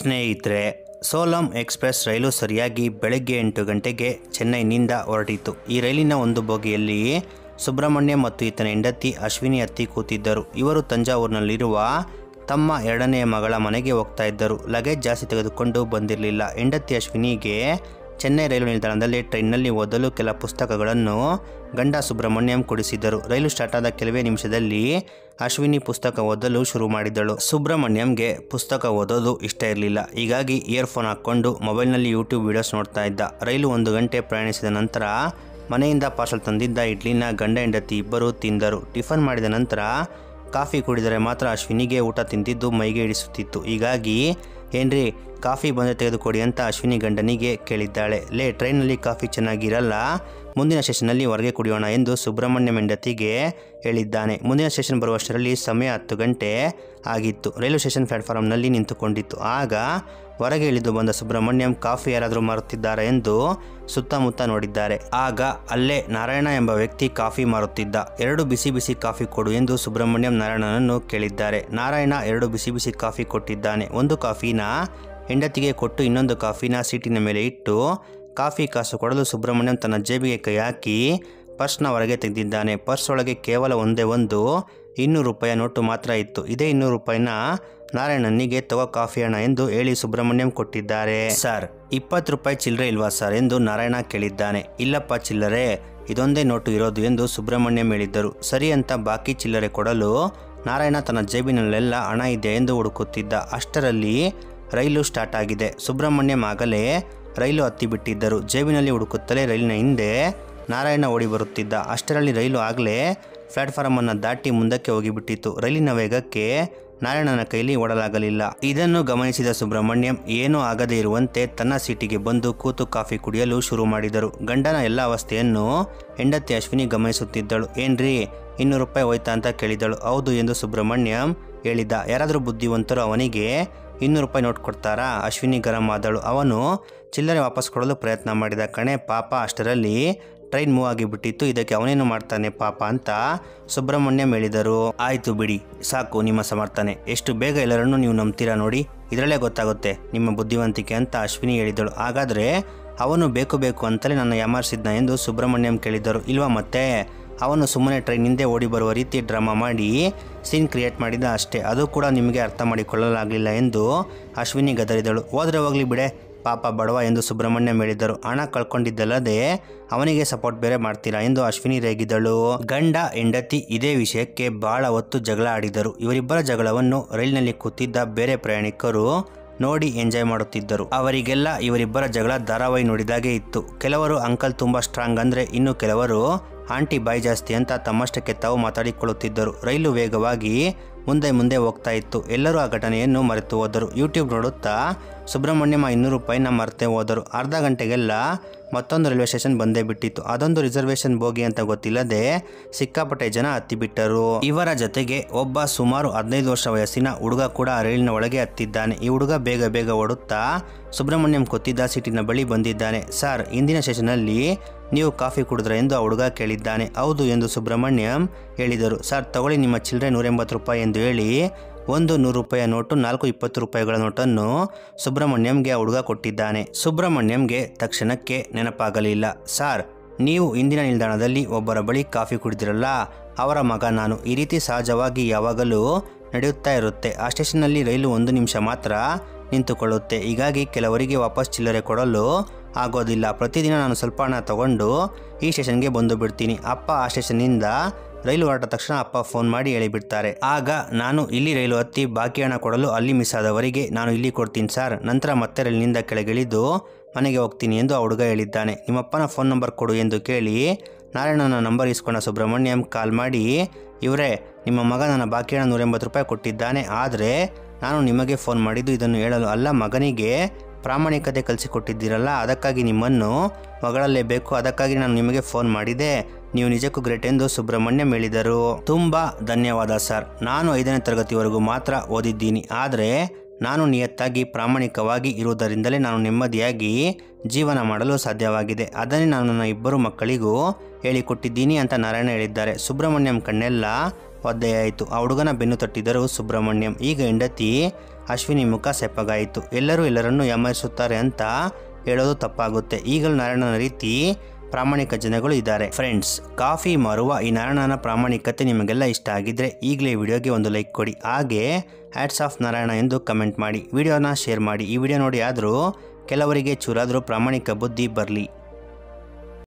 ಸ್ನೇಹಿತರೆ ಸೋಲಂ ಎಕ್ಸ್ಪ್ರೆಸ್ ರೈಲು ಸರಿಯಾಗಿ ಬೆಳಗ್ಗೆ ಎಂಟು ಗಂಟೆಗೆ ಚೆನ್ನೈನಿಂದ ಹೊರಟಿತು ಈ ರೈಲಿನ ಒಂದು ಬೋಗಿಯಲ್ಲಿ ಸುಬ್ರಹ್ಮಣ್ಯ ಮತ್ತು ಈತನ ಹೆಂಡತಿ ಅಶ್ವಿನಿ ಹತ್ತಿ ಕೂತಿದ್ದರು ಇವರು ತಂಜಾವೂರಿನಲ್ಲಿರುವ ತಮ್ಮ ಎರಡನೆಯ ಮಗಳ ಮನೆಗೆ ಹೋಗ್ತಾ ಇದ್ದರು ಲಗೇಜ್ ಜಾಸ್ತಿ ತೆಗೆದುಕೊಂಡು ಬಂದಿರಲಿಲ್ಲ ಹೆಂಡತಿ ಅಶ್ವಿನಿಗೆ ಚೆನ್ನೈ ರೈಲು ನಿಲ್ದಾಣದಲ್ಲಿ ಟ್ರೈನ್ನಲ್ಲಿ ಓದಲು ಕೆಲ ಪುಸ್ತಕಗಳನ್ನು ಗಂಡ ಸುಬ್ರಹ್ಮಣ್ಯಂ ಕೊಡಿಸಿದರು ರೈಲು ಸ್ಟಾರ್ಟ್ ಆದ ಕೆಲವೇ ನಿಮಿಷದಲ್ಲಿ ಅಶ್ವಿನಿ ಪುಸ್ತಕ ಓದಲು ಶುರು ಮಾಡಿದಳು ಸುಬ್ರಹ್ಮಣ್ಯಂಗೆ ಪುಸ್ತಕ ಓದೋದು ಇಷ್ಟ ಇರಲಿಲ್ಲ ಹೀಗಾಗಿ ಇಯರ್ಫೋನ್ ಹಾಕ್ಕೊಂಡು ಮೊಬೈಲ್ನಲ್ಲಿ ಯೂಟ್ಯೂಬ್ ವಿಡಿಯೋಸ್ ನೋಡ್ತಾ ಇದ್ದ ರೈಲು ಒಂದು ಗಂಟೆ ಪ್ರಯಾಣಿಸಿದ ನಂತರ ಮನೆಯಿಂದ ಪಾರ್ಸಲ್ ತಂದಿದ್ದ ಇಡ್ಲಿನ ಗಂಡ ಹೆಂಡತಿ ಇಬ್ಬರು ತಿಂದರು ಟಿಫನ್ ಮಾಡಿದ ನಂತರ ಕಾಫಿ ಕುಡಿದರೆ ಮಾತ್ರ ಅಶ್ವಿನಿಗೆ ಊಟ ತಿಂದಿದ್ದು ಮೈಗೆ ಹಿಡಿಸುತ್ತಿತ್ತು ಹೀಗಾಗಿ ಏನ್ರಿ ಕಾಫಿ ಬಂದರೆ ತೆಗೆದುಕೊಡಿ ಅಂತ ಅಶ್ವಿನಿ ಗಂಡನಿಗೆ ಕೇಳಿದ್ದಾಳೆ ಲೇ ಟ್ರೈನಲ್ಲಿ ಕಾಫಿ ಚೆನ್ನಾಗಿರಲ್ಲ ಮುಂದಿನ ಸ್ಟೇಷನ್ನಲ್ಲಿ ಹೊರಗೆ ಕುಡಿಯೋಣ ಎಂದು ಸುಬ್ರಹ್ಮಣ್ಯ ಹೆಂಡತಿಗೆ ಹೇಳಿದ್ದಾನೆ ಮುಂದಿನ ಸ್ಟೇಷನ್ ಬರುವಷ್ಟರಲ್ಲಿ ಸಮಯ ಹತ್ತು ಗಂಟೆ ಆಗಿತ್ತು ರೈಲ್ವೆ ಸ್ಟೇಷನ್ ಪ್ಲಾಟ್ಫಾರ್ಮ್ನಲ್ಲಿ ನಿಂತುಕೊಂಡಿತ್ತು ಆಗ ಹೊರಗೆ ಇಳಿದು ಬಂದ ಸುಬ್ರಹ್ಮಣ್ಯಂ ಕಾಫಿ ಯಾರಾದರೂ ಮಾರುತ್ತಿದ್ದಾರಾ ಎಂದು ಸುತ್ತಮುತ್ತ ನೋಡಿದ್ದಾರೆ ಆಗ ಅಲ್ಲೇ ನಾರಾಯಣ ಎಂಬ ವ್ಯಕ್ತಿ ಕಾಫಿ ಮಾರುತ್ತಿದ್ದ ಎರಡು ಬಿಸಿ ಬಿಸಿ ಕಾಫಿ ಕೊಡು ಎಂದು ಸುಬ್ರಹ್ಮಣ್ಯಂ ನಾರಾಯಣನನ್ನು ಕೇಳಿದ್ದಾರೆ ನಾರಾಯಣ ಎರಡು ಬಿಸಿ ಬಿಸಿ ಕಾಫಿ ಕೊಟ್ಟಿದ್ದಾನೆ ಒಂದು ಕಾಫಿನ ಹೆಂಡತಿಗೆ ಕೊಟ್ಟು ಇನ್ನೊಂದು ಕಾಫಿನ ಸೀಟಿನ ಮೇಲೆ ಇಟ್ಟು ಕಾಫಿ ಕಾಸು ಕೊಡಲು ಸುಬ್ರಹ್ಮಣ್ಯಂ ತನ್ನ ಜೇಬಿಗೆ ಕೈ ಹಾಕಿ ಪರ್ಸ್ನ ಹೊರಗೆ ತೆಗೆದಿದ್ದಾನೆ ಪರ್ಸ್ ಒಳಗೆ ಕೇವಲ ಒಂದೇ ಒಂದು ಇನ್ನೂರು ರೂಪಾಯಿಯ ನೋಟು ಮಾತ್ರ ಇತ್ತು ಇದೇ ಇನ್ನೂರು ರೂಪಾಯಿನ ನಾರಾಯಣನಿಗೆ ತಗೋ ಕಾಫಿ ಹಣ ಎಂದು ಹೇಳಿ ಸುಬ್ರಹ್ಮಣ್ಯಂ ಕೊಟ್ಟಿದ್ದಾರೆ ಸರ್ ಇಪ್ಪತ್ತು ರೂಪಾಯಿ ಚಿಲ್ಲರೆ ಇಲ್ವಾ ಸರ್ ಎಂದು ನಾರಾಯಣ ಕೇಳಿದ್ದಾನೆ ಇಲ್ಲಪ್ಪ ಚಿಲ್ಲರೆ ಇದೊಂದೇ ನೋಟು ಇರೋದು ಎಂದು ಸುಬ್ರಹ್ಮಣ್ಯಂ ಹೇಳಿದ್ದರು ಸರಿ ಅಂತ ಬಾಕಿ ಚಿಲ್ಲರೆ ಕೊಡಲು ನಾರಾಯಣ ತನ್ನ ಜೇಬಿನಲ್ಲೆಲ್ಲ ಹಣ ಇದೆ ಎಂದು ಹುಡುಕುತ್ತಿದ್ದ ಅಷ್ಟರಲ್ಲಿ ರೈಲು ಸ್ಟಾರ್ಟ್ ಆಗಿದೆ ಸುಬ್ರಹ್ಮಣ್ಯಂ ಆಗಲೇ ರೈಲು ಹತ್ತಿಬಿಟ್ಟಿದ್ದರು ಜೇಬಿನಲ್ಲಿ ಹುಡುಕುತ್ತಲೇ ರೈಲಿನ ಹಿಂದೆ ನಾರಾಯಣ ಓಡಿ ಬರುತ್ತಿದ್ದ ಅಷ್ಟರಲ್ಲಿ ರೈಲು ಆಗಲೇ ಪ್ಲಾಟ್ಫಾರ್ಮನ್ನು ದಾಟಿ ಮುಂದಕ್ಕೆ ಹೋಗಿಬಿಟ್ಟಿತ್ತು ರೈಲಿನ ವೇಗಕ್ಕೆ ನಾರಾಯಣನ ಕೈಲಿ ಓಡಲಾಗಲಿಲ್ಲ ಇದನ್ನು ಗಮನಿಸಿದ ಸುಬ್ರಹ್ಮಣ್ಯಂ ಏನೂ ಆಗದೇ ಇರುವಂತೆ ತನ್ನ ಸೀಟಿಗೆ ಬಂದು ಕೂತು ಕಾಫಿ ಕುಡಿಯಲು ಶುರು ಮಾಡಿದರು ಗಂಡನ ಎಲ್ಲ ಅವಸ್ಥೆಯನ್ನು ಹೆಂಡತಿ ಅಶ್ವಿನಿ ಗಮನಿಸುತ್ತಿದ್ದಳು ಏನ್ರಿ ಇನ್ನೂರು ರೂಪಾಯಿ ಹೋಯ್ತಾ ಅಂತ ಕೇಳಿದಳು ಹೌದು ಎಂದು ಸುಬ್ರಹ್ಮಣ್ಯಂ ಹೇಳಿದ ಯಾರಾದರೂ ಬುದ್ಧಿವಂತರು ಅವನಿಗೆ ಇನ್ನೂರು ರೂಪಾಯಿ ನೋಟ್ ಕೊಡ್ತಾರಾ ಅಶ್ವಿನಿ ಗರಂ ಆದಳು ಅವನು ಚಿಲ್ಲರೆ ವಾಪಸ್ ಕೊಡಲು ಪ್ರಯತ್ನ ಮಾಡಿದ ಕಣೆ ಪಾಪ ಅಷ್ಟರಲ್ಲಿ ಟ್ರೈನ್ ಮೂವ್ ಆಗಿಬಿಟ್ಟಿತ್ತು ಇದಕ್ಕೆ ಅವನೇನು ಮಾಡ್ತಾನೆ ಪಾಪ ಅಂತ ಸುಬ್ರಹ್ಮಣ್ಯಂ ಹೇಳಿದರು ಆಯಿತು ಬಿಡಿ ಸಾಕು ನಿಮ್ಮ ಸಮರ್ಥನೆ ಎಷ್ಟು ಬೇಗ ಎಲ್ಲರನ್ನೂ ನೀವು ನಂಬ್ತೀರಾ ನೋಡಿ ಇದರಲ್ಲೇ ಗೊತ್ತಾಗುತ್ತೆ ನಿಮ್ಮ ಬುದ್ಧಿವಂತಿಕೆ ಅಂತ ಅಶ್ವಿನಿ ಹೇಳಿದಳು ಹಾಗಾದರೆ ಅವನು ಬೇಕು ಬೇಕು ಅಂತಲೇ ನನ್ನ ಯಾಮಾರಿಸಿದ್ನ ಎಂದು ಸುಬ್ರಹ್ಮಣ್ಯಂ ಕೇಳಿದರು ಇಲ್ವಾ ಮತ್ತೆ ಅವನು ಸುಮ್ಮನೆ ಟ್ರೈನ್ ಹಿಂದೆ ಓಡಿ ಬರುವ ರೀತಿ ಡ್ರಾಮಾ ಮಾಡಿ ಸೀನ್ ಕ್ರಿಯೇಟ್ ಮಾಡಿದ ಅಷ್ಟೇ ಅದು ಕೂಡ ನಿಮಗೆ ಅರ್ಥ ಮಾಡಿಕೊಳ್ಳಲಾಗಲಿಲ್ಲ ಎಂದು ಅಶ್ವಿನಿ ಗದರಿದಳು ಹೋದ್ರೆ ಹೋಗ್ಲಿ ಬಿಡೆ ಪಾಪ ಬಡವ ಎಂದು ಸುಬ್ರಹ್ಮಣ್ಯಂ ಹೇಳಿದರು ಹಣ ಕಳ್ಕೊಂಡಿದ್ದಲ್ಲದೆ ಅವನಿಗೆ ಸಪೋರ್ಟ್ ಬೇರೆ ಮಾಡ್ತೀರಾ ಎಂದು ಅಶ್ವಿನಿ ರೇಗಿದಳು ಗಂಡ ಹೆಂಡತಿ ಇದೇ ವಿಷಯಕ್ಕೆ ಬಹಳ ಹೊತ್ತು ಜಗಳ ಆಡಿದರು ಇವರಿಬ್ಬರ ಜಗಳವನ್ನು ರೈಲಿನಲ್ಲಿ ಕೂತಿದ್ದ ಬೇರೆ ಪ್ರಯಾಣಿಕರು ನೋಡಿ ಎಂಜಾಯ್ ಮಾಡುತ್ತಿದ್ದರು ಅವರಿಗೆಲ್ಲ ಇವರಿಬ್ಬರ ಜಗಳ ಧಾರಾವಾಹಿ ನೋಡಿದಾಗೆ ಇತ್ತು ಕೆಲವರು ಅಂಕಲ್ ತುಂಬ ಸ್ಟ್ರಾಂಗ್ ಅಂದರೆ ಇನ್ನು ಕೆಲವರು ಆಂಟಿ ಬಾಯಿ ಜಾಸ್ತಿ ಅಂತ ತಮ್ಮಷ್ಟಕ್ಕೆ ತಾವು ಮಾತಾಡಿಕೊಳ್ಳುತ್ತಿದ್ದರು ರೈಲು ವೇಗವಾಗಿ ಮುಂದೆ ಮುಂದೆ ಹೋಗ್ತಾ ಇತ್ತು ಎಲ್ಲರೂ ಆ ಘಟನೆಯನ್ನು ಮರೆತು ಹೋದರು ಯೂಟ್ಯೂಬ್ ನೋಡುತ್ತಾ ಸುಬ್ರಹ್ಮಣ್ಯಂ ಆ ಇನ್ನೂರು ರೂಪಾಯಿನ ಮರೆತೇ ಹೋದರು ಅರ್ಧ ಗಂಟೆಗೆಲ್ಲ ಮತ್ತೊಂದು ರೈಲ್ವೆ ಸ್ಟೇಷನ್ ಬಂದೇ ಬಿಟ್ಟಿತ್ತು ಅದೊಂದು ರಿಸರ್ವೇಷನ್ ಬೋಗಿ ಅಂತ ಗೊತ್ತಿಲ್ಲದೆ ಸಿಕ್ಕಾಪಟ್ಟೆ ಜನ ಹತ್ತಿಬಿಟ್ಟರು ಇವರ ಜೊತೆಗೆ ಒಬ್ಬ ಸುಮಾರು ಹದಿನೈದು ವರ್ಷ ವಯಸ್ಸಿನ ಹುಡುಗ ಕೂಡ ಆ ರೈಲಿನ ಒಳಗೆ ಹತ್ತಿದ್ದಾನೆ ಈ ಹುಡುಗ ಬೇಗ ಬೇಗ ಓಡುತ್ತಾ ಸುಬ್ರಹ್ಮಣ್ಯಂ ಕೂತಿದ್ದ ಸೀಟಿನ ಬಳಿ ಬಂದಿದ್ದಾನೆ ಸರ್ ಇಂದಿನ ಸ್ಟೇಷನಲ್ಲಿ ನೀವು ಕಾಫಿ ಕುಡಿದ್ರ ಎಂದು ಆ ಹುಡುಗ ಕೇಳಿದ್ದಾನೆ ಹೌದು ಎಂದು ಸುಬ್ರಹ್ಮಣ್ಯಂ ಹೇಳಿದರು ಸರ್ ತಗೊಳ್ಳಿ ನಿಮ್ಮ ಚಿಲ್ಲರೆ ನೂರೆಂಬತ್ತು ರೂಪಾಯಿ ಎಂದು ಹೇಳಿ ಒಂದು ನೂರು ರೂಪಾಯಿಯ ನೋಟು ನಾಲ್ಕು ಇಪ್ಪತ್ತು ರೂಪಾಯಿಗಳ ನೋಟನ್ನು ಸುಬ್ರಹ್ಮಣ್ಯಂಗೆ ಆ ಹುಡುಗ ಕೊಟ್ಟಿದ್ದಾನೆ ಸುಬ್ರಹ್ಮಣ್ಯಂಗೆ ತಕ್ಷಣಕ್ಕೆ ನೆನಪಾಗಲಿಲ್ಲ ಸಾರ್ ನೀವು ಇಂದಿನ ನಿಲ್ದಾಣದಲ್ಲಿ ಒಬ್ಬರ ಬಳಿ ಕಾಫಿ ಕುಡಿದಿರಲ್ಲ ಅವರ ಮಗ ನಾನು ಈ ರೀತಿ ಸಹಜವಾಗಿ ಯಾವಾಗಲೂ ನಡೆಯುತ್ತಾ ಇರುತ್ತೆ ಆ ಸ್ಟೇಷನ್ನಲ್ಲಿ ರೈಲು ಒಂದು ನಿಮಿಷ ಮಾತ್ರ ನಿಂತುಕೊಳ್ಳುತ್ತೆ ಹೀಗಾಗಿ ಕೆಲವರಿಗೆ ವಾಪಸ್ ಚಿಲ್ಲರೆ ಕೊಡಲು ಆಗೋದಿಲ್ಲ ಪ್ರತಿದಿನ ನಾನು ಸ್ವಲ್ಪ ಹಣ ತಗೊಂಡು ಈ ಸ್ಟೇಷನ್ಗೆ ಬಂದು ಬಿಡ್ತೀನಿ ಅಪ್ಪ ಆ ಸ್ಟೇಷನ್ನಿಂದ ರೈಲು ಹೊರಟ ತಕ್ಷಣ ಅಪ್ಪ ಫೋನ್ ಮಾಡಿ ಹೇಳಿಬಿಡ್ತಾರೆ ಆಗ ನಾನು ಇಲ್ಲಿ ರೈಲು ಹತ್ತಿ ಬಾಕಿ ಹಣ ಕೊಡಲು ಅಲ್ಲಿ ಮಿಸ್ ಆದವರಿಗೆ ನಾನು ಇಲ್ಲಿ ಕೊಡ್ತೀನಿ ಸರ್ ನಂತರ ಮತ್ತೆ ರೈಲಿನಿಂದ ಕೆಳಗಿಳಿದು ಮನೆಗೆ ಹೋಗ್ತೀನಿ ಎಂದು ಆ ಹುಡುಗ ಹೇಳಿದ್ದಾನೆ ನಿಮ್ಮಪ್ಪನ ಫೋನ್ ನಂಬರ್ ಕೊಡು ಎಂದು ಕೇಳಿ ನಾರಾಯಣನ ನಂಬರ್ ಇಸ್ಕೊಂಡ ಸುಬ್ರಹ್ಮಣ್ಯಂ ಕಾಲ್ ಮಾಡಿ ಇವರೇ ನಿಮ್ಮ ಮಗ ನನ್ನ ಬಾಕಿ ಹಣ ನೂರೆಂಬತ್ತು ರೂಪಾಯಿ ಕೊಟ್ಟಿದ್ದಾನೆ ಆದರೆ ನಾನು ನಿಮಗೆ ಫೋನ್ ಮಾಡಿದ್ದು ಇದನ್ನು ಹೇಳಲು ಅಲ್ಲ ಮಗನಿಗೆ ಪ್ರಾಮಾಣಿಕತೆ ಕಲಿಸಿಕೊಟ್ಟಿದ್ದೀರಲ್ಲ ಅದಕ್ಕಾಗಿ ನಿಮ್ಮನ್ನು ಹೊಗಳಲೇಬೇಕು ಅದಕ್ಕಾಗಿ ನಾನು ನಿಮಗೆ ಫೋನ್ ಮಾಡಿದೆ ನೀವು ನಿಜಕ್ಕೂ ಗ್ರೇಟ್ ಎಂದು ಸುಬ್ರಹ್ಮಣ್ಯಂ ಹೇಳಿದರು ತುಂಬಾ ಧನ್ಯವಾದ ಸರ್ ನಾನು ಐದನೇ ತರಗತಿವರೆಗೂ ಮಾತ್ರ ಓದಿದ್ದೀನಿ ಆದರೆ ನಾನು ನಿಯತ್ತಾಗಿ ಪ್ರಾಮಾಣಿಕವಾಗಿ ಇರುವುದರಿಂದಲೇ ನಾನು ನೆಮ್ಮದಿಯಾಗಿ ಜೀವನ ಮಾಡಲು ಸಾಧ್ಯವಾಗಿದೆ ಅದನ್ನೇ ನಾನು ನನ್ನ ಇಬ್ಬರು ಮಕ್ಕಳಿಗೂ ಹೇಳಿಕೊಟ್ಟಿದ್ದೀನಿ ಅಂತ ನಾರಾಯಣ ಹೇಳಿದ್ದಾರೆ ಸುಬ್ರಹ್ಮಣ್ಯಂ ಕಣ್ಣೆಲ್ಲ ಒದ್ದೆಯಾಯಿತು ಆ ಹುಡುಗನ ಬೆನ್ನು ತಟ್ಟಿದರು ಸುಬ್ರಹ್ಮಣ್ಯಂ ಈಗ ಹೆಂಡತಿ ಅಶ್ವಿನಿ ಮುಖ ಸೆಪ್ಪಗಾಯಿತು ಎಲ್ಲರೂ ಎಲ್ಲರನ್ನೂ ಯಮರಿಸುತ್ತಾರೆ ಅಂತ ಹೇಳೋದು ತಪ್ಪಾಗುತ್ತೆ ಈಗಲೂ ನಾರಾಯಣನ ರೀತಿ ಪ್ರಾಮಾಣಿಕ ಜನಗಳು ಇದ್ದಾರೆ ಫ್ರೆಂಡ್ಸ್ ಕಾಫಿ ಮಾರುವ ಈ ನಾರಾಯಣನ ಪ್ರಾಮಾಣಿಕತೆ ನಿಮಗೆಲ್ಲ ಇಷ್ಟ ಆಗಿದ್ರೆ ಈಗಲೇ ಈ ವಿಡಿಯೋಗೆ ಒಂದು ಲೈಕ್ ಕೊಡಿ ಹಾಗೆ ಹ್ಯಾಟ್ಸ್ ಆಫ್ ನಾರಾಯಣ ಎಂದು ಕಮೆಂಟ್ ಮಾಡಿ ವಿಡಿಯೋನ ಶೇರ್ ಮಾಡಿ ಈ ವಿಡಿಯೋ ನೋಡಿ ಆದರೂ ಕೆಲವರಿಗೆ ಚೂರಾದರೂ ಪ್ರಾಮಾಣಿಕ ಬುದ್ಧಿ ಬರಲಿ